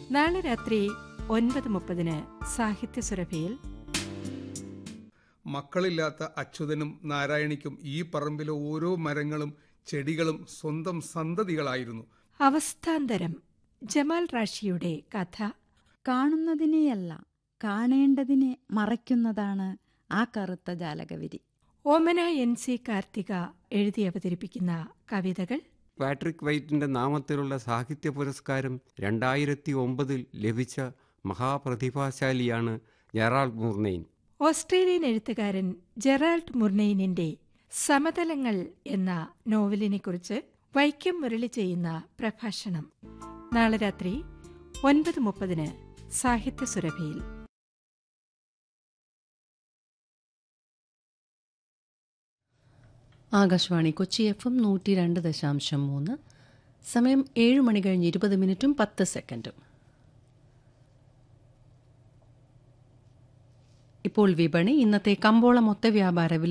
നാളെ രാത്രി ഒൻപത് മുപ്പതിന് സാഹിത്യ സുരഭിയിൽ മക്കളില്ലാത്ത അച്യുതനും നാരായണിക്കും ഈ പറമ്പിലെ ഓരോ മരങ്ങളും ചെടികളും സ്വന്തം സന്തതികളായിരുന്നു അവസ്ഥാന്തരം ജമാൽ റാഷിയുടെ കഥ കാണുന്നതിനെയല്ല കാണേണ്ടതിനെ മറയ്ക്കുന്നതാണ് ആ കറുത്ത ജാലകവിരി ഓമന എൻ സി കാർത്തിക എഴുതി അവതരിപ്പിക്കുന്ന കവിതകൾ പാട്രിക് വൈറ്റിന്റെ നാമത്തിലുള്ള സാഹിത്യ പുരസ്കാരം രണ്ടായിരത്തി ഒമ്പതിൽ ലഭിച്ച മഹാപ്രതിഭാശാലിയാണ് ജെറാൾഡ് മുർനെയിൻ ഓസ്ട്രേലിയൻ എഴുത്തുകാരൻ ജെറാൾഡ് മുർനെയിനിന്റെ സമതലങ്ങൾ എന്ന നോവലിനെക്കുറിച്ച് വൈക്കം മുരളി ചെയ്യുന്ന പ്രഭാഷണം നാളെ രാത്രി ഒൻപത് മുപ്പതിന് സാഹിത്യ സുരഭിയിൽ ആകാശവാണി കൊച്ചി എഫ് എം നൂറ്റി രണ്ട് ദശാംശം മൂന്ന് സമയം ഏഴ് മണി കഴിഞ്ഞ് ഇരുപത് മിനിറ്റും പത്ത് സെക്കൻഡും ഇപ്പോൾ വിപണി ഇന്നത്തെ കമ്പോള മൊത്ത വ്യാപാര വില